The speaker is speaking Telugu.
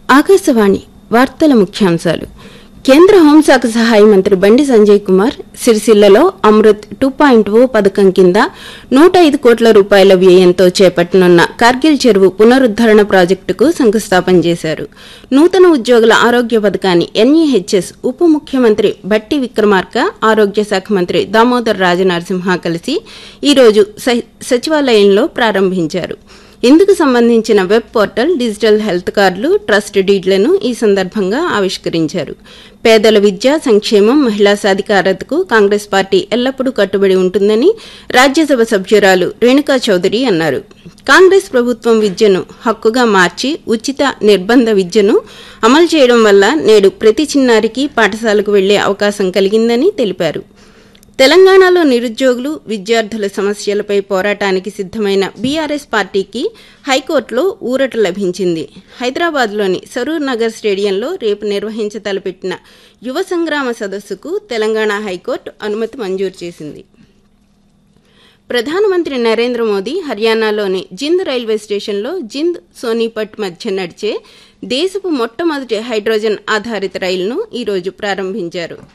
ఆకాశవాణి వార్తల ముఖ్యాంశాలు కేంద్ర హోంశాఖ సహాయ మంత్రి బండి సంజయ్ కుమార్ సిరిసిల్లలో అమృత్ టూ పాయింట్ ఓ పథకం కింద నూట ఐదు కోట్ల రూపాయల వ్యయంతో చేపట్టనున్న కార్గిల్ చెరువు పునరుద్దరణ ప్రాజెక్టుకు శంకుస్థాపన చేశారు నూతన ఉద్యోగుల ఆరోగ్య పథకాన్ని ఎన్ఈహెచ్ఎస్ ఉప ముఖ్యమంత్రి బట్టి విక్రమార్క ఆరోగ్య శాఖ మంత్రి దామోదర్ రాజనరసింహ కలిసి ఈరోజు స- సచివాలయంలో ప్రారంభించారు ఇందుకు సంబంధించిన వెబ్ పోర్టల్ డిజిటల్ హెల్త్ కార్డులు ట్రస్ట్ డీడ్లను ఈ సందర్భంగా ఆవిష్కరించారు పేదల విద్య సంక్షేమం మహిళా సాధికారతకు కాంగ్రెస్ పార్టీ ఎల్లప్పుడూ కట్టుబడి ఉంటుందని రాజ్యసభ సభ్యురాలు రేణుకా చౌదరి అన్నారు కాంగ్రెస్ ప్రభుత్వం విద్యను హక్కుగా మార్చి ఉచిత నిర్బంధ విద్యను అమలు చేయడం వల్ల నేడు ప్రతి చిన్నారికి పాఠశాలకు వెళ్లే అవకాశం కలిగిందని తెలిపారు తెలంగాణలో నిరుద్యోగులు విద్యార్థుల సమస్యలపై పోరాటానికి సిద్దమైన బీఆర్ఎస్ పార్టీకి హైకోర్టులో ఊరట లభించింది హైదరాబాద్లోని సరూర్ నగర్ స్టేడియంలో రేపు నిర్వహించ తలపెట్టిన యువ సంగ్రామ సదస్సుకు తెలంగాణ హైకోర్టు అనుమతి మంజూరు చేసింది ప్రధానమంత్రి నరేంద్ర మోదీ హర్యానాలోని జింద్ రైల్వే స్టేషన్లో జింద్ సోనీపట్ మధ్య నడిచే దేశపు మొట్టమొదటి హైడ్రోజన్ ఆధారిత రైలును ఈరోజు ప్రారంభించారు